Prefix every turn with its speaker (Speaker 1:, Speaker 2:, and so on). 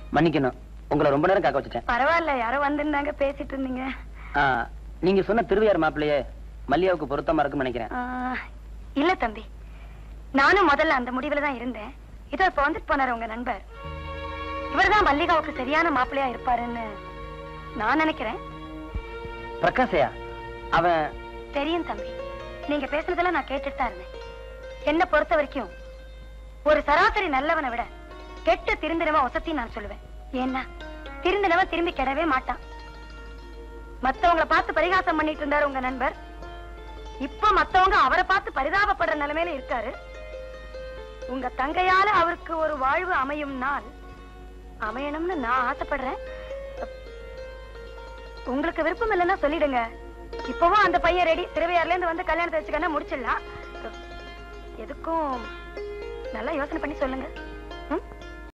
Speaker 1: மன்னிக்கணும் உங்களை ரொம்ப நேரம் காக்க வச்சுட்டேன்
Speaker 2: பரவாயில்ல யாரோ வந்திருந்தாங்க பேசிட்டு இருந்தீங்க
Speaker 1: ஆ, நீங்க சொன்ன திருவையார் மாப்பிள்ளையே மல்லியாவுக்கு பொருத்தமா இருக்கும்னு நினைக்கிறேன்
Speaker 2: ஆ, இல்ல தம்பி நானும் முதல்ல அந்த முடிவுல தான் இருந்தேன் இதோ இப்ப வந்துட்டு போனாரு உங்க நண்பர் இவர்தான் மல்லிகாவுக்கு சரியான மாப்பிள்ளையா இருப்பாருன்னு நான் நினைக்கிறேன்
Speaker 1: பிரகாஷையா அவன்
Speaker 2: தெரியும் தம்பி நீங்க பேசுனதெல்லாம் நான் கேட்டுட்டு தான் இருந்தேன் என்ன பொறுத்த வரைக்கும் ஒரு சராசரி நல்லவனை விட கெட்ட திருந்தினவன் வசத்தி நான் சொல்லுவேன் ஏன்னா திருந்தினவன் திரும்பி கெடவே மாட்டான் மத்தவங்கள பார்த்து பரிகாசம் பண்ணிட்டு இருந்தாரு உங்க நண்பர் இப்ப மத்தவங்க அவரை பார்த்து பரிதாபப்படுற நிலைமையில இருக்காரு உங்க தங்கையால அவருக்கு ஒரு வாழ்வு அமையும் நாள் அமையணும்னு நான் ஆசைப்படுறேன் உங்களுக்கு விருப்பம் இல்லைன்னா சொல்லிடுங்க இப்பவும் அந்த பையன் ரெடி திருவையாறுல இருந்து வந்து கல்யாணத்தை வச்சுக்கன்னா முடிச்சிடலாம் எதுக்கும் நல்லா யோசனை பண்ணி சொல்லுங்க ம்?